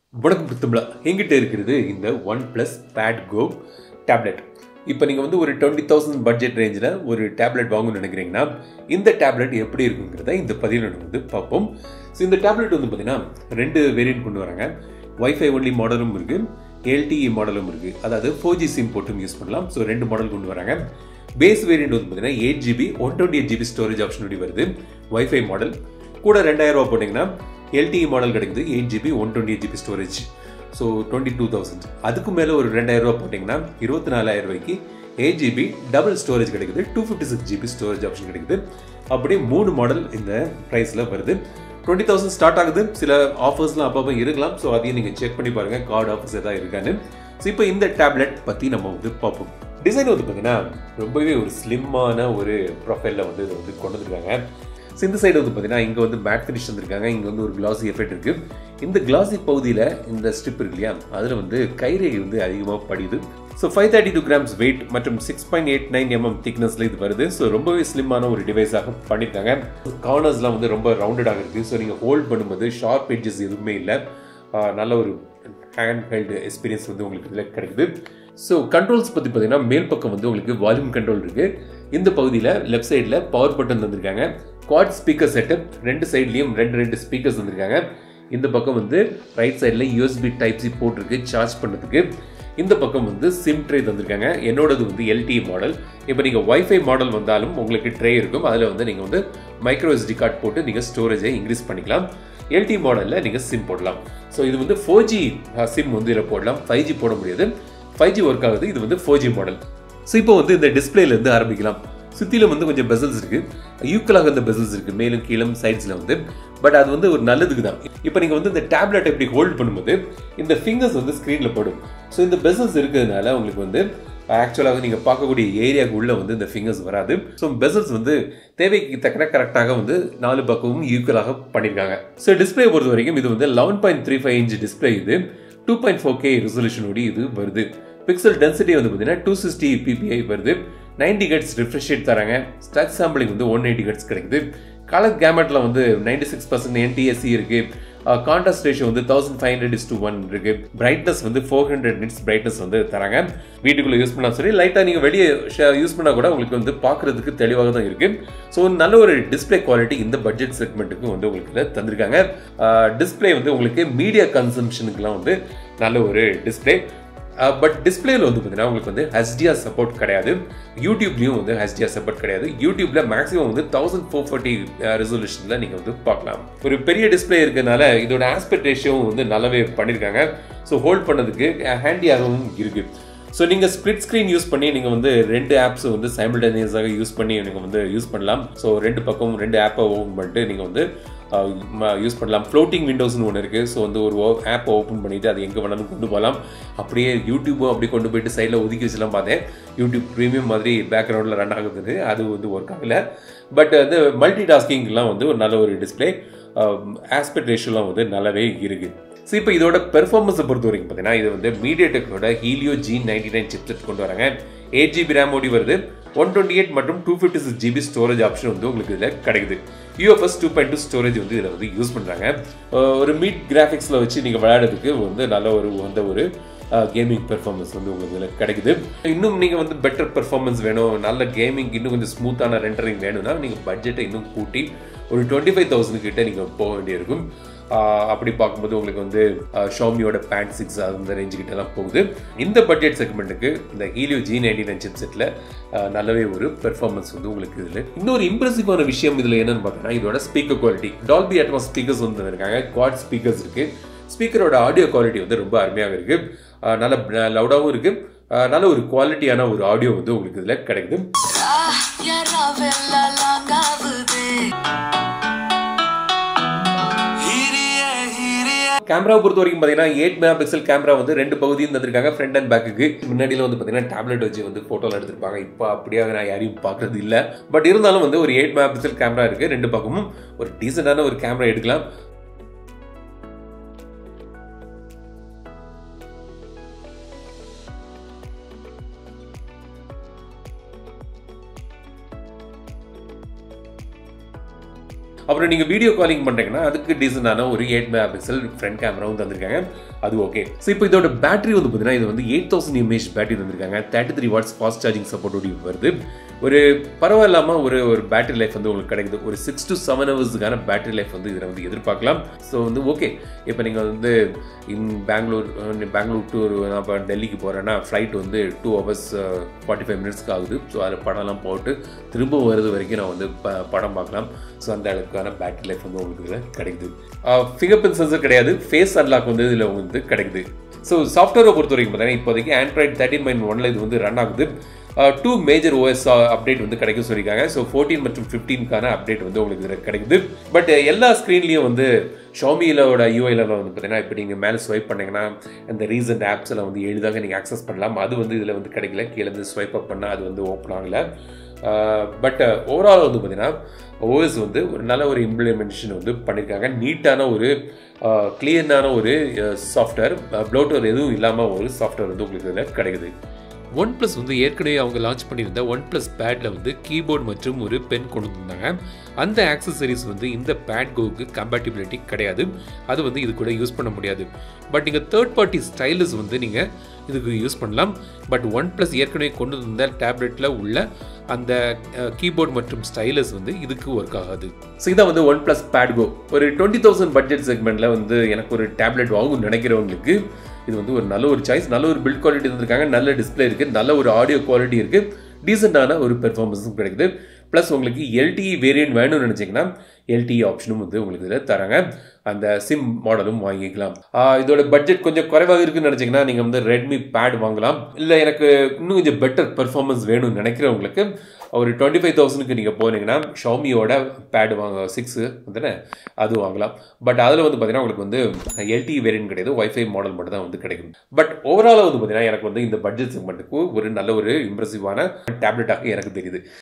வணக்கம் புத்தம்லா எங்கிட்ட இருக்கிறது இந்த OnePlus pad go tablet இப்போ நீங்கள் வந்து ஒரு டுவெண்ட்டி தௌசண்ட் பட்ஜெட் ரேஞ்சில் ஒரு டேப்லெட் வாங்கணும்னு நினைக்கிறீங்கன்னா இந்த டேப்லெட் எப்படி இருக்குங்கிறத இந்த பதிவில் நம்ம வந்து பார்ப்போம் ஸோ இந்த டேப்லெட் வந்து பார்த்தீங்கன்னா ரெண்டு வேரியன்ட் கொண்டு வராங்க வைஃபை ஒன்லி மாடலும் இருக்குது எல்டிஇ மாடலும் இருக்குது அதாவது ஃபோர் ஜி சிம் போட்டும் யூஸ் பண்ணலாம் ஸோ ரெண்டு மாடல் கொண்டு வராங்க பேஸ் வேரியன்ட் வந்து பார்த்தீங்கன்னா eight GB one twenty eight GB storage option வருது வைஃபை மாடல் கூட ரெண்டாயிரம் ரூபா போட்டிங்கன்னா எல்டிஇ மாடல் கிடைக்குது eight GB one twenty eight GB storage so twenty two thousand அதுக்கு மேலே ஒரு ரெண்டாயிரம் ரூபா போட்டிங்கன்னா இருபத்தி நாலாயிரம் ரூபாய்க்கு எயிட் ஜிபி டபுள் ஸ்டோரேஜ் கிடைக்குது two fifty six GB storage option கிடைக்குது அப்படியே மூணு மாடல் இந்த ப்ரைஸில் வருது டுவெண்ட்டி தௌசண்ட் ஸ்டார்ட் ஆகுது சில ஆஃபர்ஸ்லாம் அப்பப்போ இருக்கலாம் ஸோ அதையும் நீங்கள் செக் பண்ணி பாருங்கள் கார்டு ஆஃபர்ஸ் எதாவது இருக்கான்னு ஸோ இப்போ இந்த டேப்லெட் பற்றி நம்ம வந்து பார்ப்போம் டிசைன் வந்து பார்த்தீங்கன்னா ரொம்பவே ஒரு ஸ்லிம்மான ஒரு ப்ரொஃபைலில் வந்து இதை வந்து கொண்டு வந்துருக்காங்க ஸோ இந்த சைடு வந்து பார்த்தீங்கன்னா இங்கே வந்து மேட் ஃபினிஷ் வந்திருக்காங்க இங்கே வந்து ஒரு கிளாசி எஃபெக்ட் இருக்குது இந்த கிளாசி பகுதியில் இந்த ஸ்ட்ரிப் இருக்கு இல்லையா அதில் வந்து கைரேகை வந்து அதிகமாக படியுது so five thirty two grams weight மற்றும் six point eight nine MM திக்னஸில் இது வருது ஸோ ரொம்பவே ஸ்லிம்மான ஒரு டிவைஸாக பண்ணியிருக்காங்க கார்னர்ஸ்லாம் வந்து ரொம்ப ரவுண்டடாக இருக்குது ஸோ நீங்கள் ஹோல்ட் பண்ணும்போது ஷார்ப் எட்ஜஸ் எதுவுமே இல்லை நல்ல ஒரு ஹேண்ட் ஹெல்டு எக்ஸ்பீரியன்ஸ் வந்து உங்களுக்கு இதில் கிடைக்குது ஸோ கண்ட்ரோல்ஸ் பற்றி பார்த்தீங்கன்னா மேல் பக்கம் வந்து உங்களுக்கு வால்யூம் கண்ட்ரோல் இருக்குது இந்த பகுதியில் லெஃப்ட் சைடில் பவர் பட்டன் தந்திருக்காங்க குவாட் ஸ்பீக்கர் செட்டப் ரெண்டு சைட்லேயும் ரெண்டு ரெண்டு ஸ்பீக்கர்ஸ் வந்திருக்காங்க இந்த பக்கம் வந்து ரைட் சைடில் யூஎஸ்பி டைப் சி போட்டிருக்கு சார்ஜ் பண்ணுறதுக்கு இந்த பக்கம் வந்து சிம் ட்ரே தந்திருக்காங்க என்னோடது வந்து எல்டிஇ மாடல் இப்போ நீங்கள் ஒய்ஃபை மாடல் வந்தாலும் உங்களுக்கு ட்ரே இருக்கும் அதில் வந்து நீங்கள் வந்து மைக்ரோ எஸ்டி கார்டு போட்டு நீங்கள் ஸ்டோரேஜை இன்க்ரீஸ் பண்ணிக்கலாம் எல்டி மாடலில் நீங்கள் சிம் போடலாம் ஸோ இது வந்து ஃபோர் ஜி சிம் வந்து இதில் போடலாம் ஃபைவ் ஜி போட முடியாது ஃபைவ் ஜி ஒர்க் ஆகுது இது வந்து ஃபோர் ஜி மாடல் ஸோ இப்போ வந்து இந்த டிஸ்பிளேலேருந்து ஆரம்பிக்கலாம் சுற்றிலும் வந்து கொஞ்சம் பெசல்ஸ் இருக்குது யூக்கலாக இந்த பெசல்ஸ் இருக்குது மேலும் கீழும் சைட்ஸில் வந்து பட் அது வந்து ஒரு நல்லதுக்கு தான் இப்போ நீங்கள் வந்து இந்த டேப்லெட் எப்படி ஹோல்ட் பண்ணும்போது இந்த ஃபிங்கர்ஸ் வந்து ஸ்க்ரீனில் படும் ஸோ இந்த பெசல்ஸ் இருக்கிறதுனால உங்களுக்கு வந்து ஆக்சுவலாக நீங்கள் பார்க்கக்கூடிய ஏரியாவுக்கு உள்ள வந்து இந்த ஃபிங்கர்ஸ் வராது ஸோ பெசல்ஸ் வந்து தேவைக்கு தக்கன கரெக்டாக வந்து நாலு பக்கமும் ஈக்குவலாக பண்ணியிருக்காங்க ஸோ டிஸ்பிளே பொறுத்த வரைக்கும் இது வந்து eleven point three five inch display இது டூ பாயிண்ட் ஃபோர் கே ரெசல்யூஷனோடு இது வருது பிக்சல் டென்சிட்டி வந்து பார்த்தீங்கன்னா டூ சிக்ஸ்டி பிபிஐ வருது நைன்டி கட்ஸ் ரிஃப்ரெஷ் ரேட் தராங்க ஸ்டக் சாம்பிளிங் வந்து ஒன் எயிட்டி கட்ஸ் கிடைக்குது கலர் கேமெட்டில் வந்து நைன்டி சிக்ஸ் பர்சன்ட் என்டிஎஸ்சி இருக்குது கான்ட்ராஸ்ட் ரேஷியோ வந்து thousand five hundred is to one இருக்கு பிரைட்னஸ் வந்து ஃபோர் ஹண்ட்ரட் நிட்ஸ் பிரைட்னஸ் வந்து தராங்க வீட்டுக்குள்ள யூஸ் பண்ணலாம் சரி லைட்டாக நீங்கள் வெளியே யூஸ் பண்ணால் கூட உங்களுக்கு வந்து பார்க்குறதுக்கு தெளிவாக தான் இருக்கு ஸோ நல்ல ஒரு டிஸ்பிளே குவாலிட்டி இந்த பட்ஜெட் செக்மெண்ட்டுக்கு வந்து உங்களுக்கு தந்திருக்காங்க டிஸ்பிளே வந்து உங்களுக்கு மீடியா கன்சம்ஷனுக்குலாம் வந்து நல்ல ஒரு டிஸ்பிளே பட் டிஸ்பிளேல வந்து பார்த்தீங்கன்னா உங்களுக்கு வந்து ஹெச்டிஆர் சப்போர்ட் கிடையாது யூடியூப்லையும் வந்து ஹெச்டிஆர் சப்போர்ட் கிடையாது யூடியூப்ல மேக்ஸிமம் வந்து தௌசண்ட் ஃபோர் ஃபார்ட்டி ரெசல்யூஷனில் நீங்கள் வந்து பார்க்கலாம் ஒரு பெரிய டிஸ்பிளே இருக்கிறதுனால இதோட ஆஸ்பெக்ட் ரேஷியோவும் வந்து நல்லாவே பண்ணியிருக்காங்க ஸோ ஹோல்ட் பண்ணதுக்கு ஹேண்டியாகவும் இருக்குது ஸோ நீங்கள் ஸ்பிளிட் ஸ்க்ரீன் யூஸ் பண்ணி நீங்கள் வந்து ரெண்டு ஆப்ஸ் வந்து சைமில்டேனியஸாக யூஸ் பண்ணி நீங்கள் வந்து யூஸ் பண்ணலாம் ஸோ ரெண்டு பக்கம் ரெண்டு ஆப்பை ஓப்பன் பண்ணிட்டு நீங்கள் வந்து யூஸ் பண்ணலாம் ஃப்ளோட்டிங் விண்டோஸ்னு ஒன்று இருக்குது ஸோ வந்து ஒரு ஆப்பை ஓப்பன் பண்ணிவிட்டு அது எங்கே வேணாலும் கொண்டு போகலாம் அப்படியே யூடியூப்பும் அப்படி கொண்டு போயிட்டு சைடில் ஒதுக்கி வச்சுலாம் பார்த்தேன் யூடியூப் ப்ரீமியம் மாதிரி பேக்ரவுண்டில் ரன் ஆகுது அது வந்து ஒர்க் ஆகலை பட் வந்து மல்டி டாஸ்கிங்லாம் வந்து ஒரு நல்ல ஒரு டிஸ்பிளே ஆஸ்பெக்ட் ரேஷியோலாம் வந்து நல்லாவே இருக்குது ஸோ இப்போ இதோட பெர்ஃபார்மன்ஸை பொறுத்த வரைக்கும் பார்த்தீங்கன்னா இது வந்து மீடியா டெக்கோட Helio G ninety nine chipset கொண்டு வராங்க எயிட் ஜிபி ரேம் ஓடி வருது ஒன் டுவெண்ட்டி எயிட் மற்றும் two fifty six GB storage option வந்து உங்களுக்கு இதில் கிடைக்குது UFS two point two storage வந்து இதில் வந்து யூஸ் பண்ணுறாங்க ஒரு மீட் கிராஃபிக்ஸில் வச்சு நீங்கள் விளையாடுறதுக்கு வந்து நல்ல ஒரு வந்த ஒரு கேமிங் பெர்ஃபார்மன்ஸ் வந்து உங்களுக்கு இதில் கிடைக்குது இன்னும் நீங்கள் வந்து பெட்டர் பெர்ஃபார்மன்ஸ் வேணும் நல்ல கேமிங் இன்னும் கொஞ்சம் ஸ்மூத்தான ரெண்டரிங் வேணும்னா நீங்கள் பட்ஜெட்டை இன்னும் கூட்டி ஒரு டுவெண்ட்டி ஃபைவ் தௌசண்ட் கிட்ட நீங்கள் போக வேண்டியிருக்கும் அப்படி பார்க்கும்போது உங்களுக்கு வந்து ஷாமியோட பேண்ட் சிக்ஸ் அந்த ரேஞ்சு கிட்டலாம் போகுது இந்த பட்ஜெட் செக்மெண்ட்டுக்கு இந்த Helio G ninety nine chip செட்டில் நல்லாவே ஒரு பெர்ஃபார்மன்ஸ் வந்து உங்களுக்கு இதில் இன்னொரு இம்ப்ரெசிவான விஷயம் இதில் என்னன்னு பார்த்தீங்கன்னா இதோட speaker quality Dolby Atmos speakers வந்து இருக்காங்க குவாட் ஸ்பீக்கர்ஸ் இருக்குது ஸ்பீக்கரோட ஆடியோ குவாலிட்டி வந்து ரொம்ப அருமையாக இருக்குது நல்ல லவுடாகவும் இருக்குது நல்ல ஒரு குவாலிட்டியான ஒரு ஆடியோ வந்து உங்களுக்கு இதில் கிடைக்குது கேமரா பொறுத்த வரைக்கும் பார்த்தீங்கன்னா எயிட் மெகா பிக்சல் கேமரா வந்து ரெண்டு பகுதியும் தந்திருக்காங்க ஃப்ரண்ட் அண்ட் பேக்குக்கு முன்னாடியில் வந்து பார்த்தீங்கன்னா டேப்லெட் வச்சு வந்து ஃபோட்டோவில் எடுத்திருப்பாங்க இப்போ அப்படியாக நான் யாரையும் பார்க்கறது இல்லை பட் இருந்தாலும் வந்து ஒரு எயிட் மெகா பிக்சல் கேமரா இருக்குது ரெண்டு பக்கமும் ஒரு டீசெண்டான ஒரு கேமரா எடுக்கலாம் அப்புறம் நீங்கள் வீடியோ காலிங் பண்ணுறீங்கன்னா அதுக்கு டீசெண்டான ஒரு எயிட் மெகா பிக்சல் ஃப்ரண்ட் கேமராவும் தந்திருக்காங்க அது ஓகே ஸோ இப்போ இதோட பேட்டரி வந்து பார்த்தீங்கன்னா இது வந்து எயிட் தௌசண்ட் எம்ஏஹெச் பேட்டரி தந்திருக்காங்க thirty three watts fast charging சப்போர்ட்டோட வருது ஒரு பரவாயில்லாமல் ஒரு ஒரு பேட்டரி லைஃப் வந்து உங்களுக்கு கிடைக்குது ஒரு சிக்ஸ் டு செவன் ஹவர்ஸுக்கான பேட்டரி லைஃப் வந்து இதில் வந்து எதிர்பார்க்கலாம் ஸோ வந்து ஓகே இப்போ நீங்கள் வந்து இன் பெங்களூர் பெங்களூர் டு நான் இப்போ டெல்லிக்கு போகிறேன்னா ஃப்ளைட் வந்து டூ ஹவர்ஸ் ஃபார்ட்டி ஃபைவ் மினிட்ஸ்க்கு ஆகுது ஸோ அதில் படம்லாம் போட்டு திரும்ப வருது வரைக்கும் நான் வந்து ப படம் பார்க்கலாம் ஸோ அந்த அளவுக்கான பேட்டரி லைஃப் வந்து உங்களுக்கு இதில் கிடைக்குது ஃபிங்கர் பிரிண்ட் சென்சர் கிடையாது ஃபேஸ் அன்லாக் வந்து இதில் வந்து கிடைக்குது ஸோ சாஃப்ட்வேரை பொறுத்த வரைக்கும் பார்த்தீங்கன்னா இப்போதைக்கு ஆண்ட்ராய்ட் தேர்ட்டின் மைன் ஒன்ல இது வந்து ரன் ஆகுது டூ மேஜர் ஓஎஸ் அப்டேட் வந்து கிடைக்கும் சொல்லியிருக்காங்க ஸோ ஃபோர்டீன் மற்றும் ஃபிஃப்டீனுக்கான அப்டேட் வந்து உங்களுக்கு இதில் கிடைக்குது பட் எல்லா ஸ்க்ரீன்லேயும் வந்து ஷாமியிலோட யூஐல வந்து பார்த்தீங்கன்னா இப்போ நீங்கள் மேலே ஸ்வைப் பண்ணீங்கன்னா இந்த ரீசன்ட் ஆப்ஸில் வந்து எளிதாக நீங்கள் ஆக்சஸ் பண்ணலாம் அது வந்து இதில் வந்து கிடைக்கல கீழே இருந்து ஸ்வைப் அப் பண்ணால் அது வந்து ஓப்பன் ஆகலை பட் ஓவரால் வந்து பார்த்தீங்கன்னா ஓஎஸ் வந்து ஒரு நல்ல ஒரு இம்ப்ளிமெண்டேஷன் வந்து பண்ணியிருக்காங்க நீட்டான ஒரு கிளியரான ஒரு சாஃப்ட்வேர் ப்ளோட்டர் எதுவும் இல்லாமல் ஒரு சாஃப்ட்வேர் வந்து உங்களுக்கு இதில் கிடைக்குது ஒன் ப்ளஸ் வந்து ஏற்கனவே அவங்க லான்ச் பண்ணியிருந்த ஒன் ப்ளஸ் பேடில் வந்து கீபோர்டு மற்றும் ஒரு பென் கொண்டு வந்தாங்க அந்த ஆக்சசரிஸ் வந்து இந்த பேட் கோவுக்கு கம்பேட்டிபிலிட்டி கிடையாது அது வந்து இது கூட யூஸ் பண்ண முடியாது பட் நீங்கள் தேர்ட் பார்ட்டி ஸ்டைலஸ் வந்து நீங்கள் இதுக்கு யூஸ் பண்ணலாம் பட் ஒன் ப்ளஸ் ஏற்கனவே கொண்டு வந்த டேப்லெட்டில் உள்ள அந்த கீபோர்டு மற்றும் ஸ்டைலஸ் வந்து இதுக்கு ஒர்க் ஆகாது ஸோ இதான் வந்து ஒன் ப்ளஸ் பேட் கோ ஒரு டுவெண்ட்டி தௌசண்ட் பட்ஜெட் செக்மெண்ட்டில் வந்து எனக்கு ஒரு டேப்லெட் வாங்கணும்னு நினைக்கிறவங்களுக்கு இது வந்து ஒரு நல்ல ஒரு சாய்ஸ் நல்ல ஒரு பில்ட் குவாலிட்டி இருந்திருக்காங்க நல்ல டிஸ்பிளே இருக்குது நல்ல ஒரு ஆடியோ குவாலிட்டி இருக்குது டீசெண்டான ஒரு பெர்ஃபார்மன்ஸும் கிடைக்குது ப்ளஸ் உங்களுக்கு எல்டிஇ வேரியன்ட் வேணும்னு நினச்சிங்கன்னா எல்டிஇ ஆப்ஷனும் வந்து உங்களுக்கு இதில் தராங்க அந்த சிம் மாடலும் வாங்கிக்கலாம் இதோட பட்ஜெட் கொஞ்சம் குறைவாக இருக்குன்னு நினச்சிங்கன்னா நீங்கள் வந்து ரெட்மி பேட் வாங்கலாம் இல்லை எனக்கு இன்னும் கொஞ்சம் பெட்டர் பெர்ஃபார்மன்ஸ் வேணும்னு நினைக்கிறவங்களுக்கு ஒரு டுவெண்ட்டி ஃபைவ் தௌசண்ட்க்கு நீங்கள் போனீங்கன்னா ஷாமியோட பேட் வாங்க சிக்ஸு வந்துட்டு அது வாங்கலாம் பட் அதில் வந்து பார்த்தீங்கன்னா உங்களுக்கு வந்து எல்டி வேரியன்ட் கிடையாது ஒய்ஃபை மாடல் மட்டும் தான் வந்து கிடைக்கும் பட் ஓவராலாக வந்து பார்த்தீங்கன்னா எனக்கு வந்து இந்த பட்ஜெட் செக்மெண்ட்டுக்கு ஒரு நல்ல ஒரு இம்ப்ரெசிவான டேப்லெட்டாக எனக்கு தெரியுது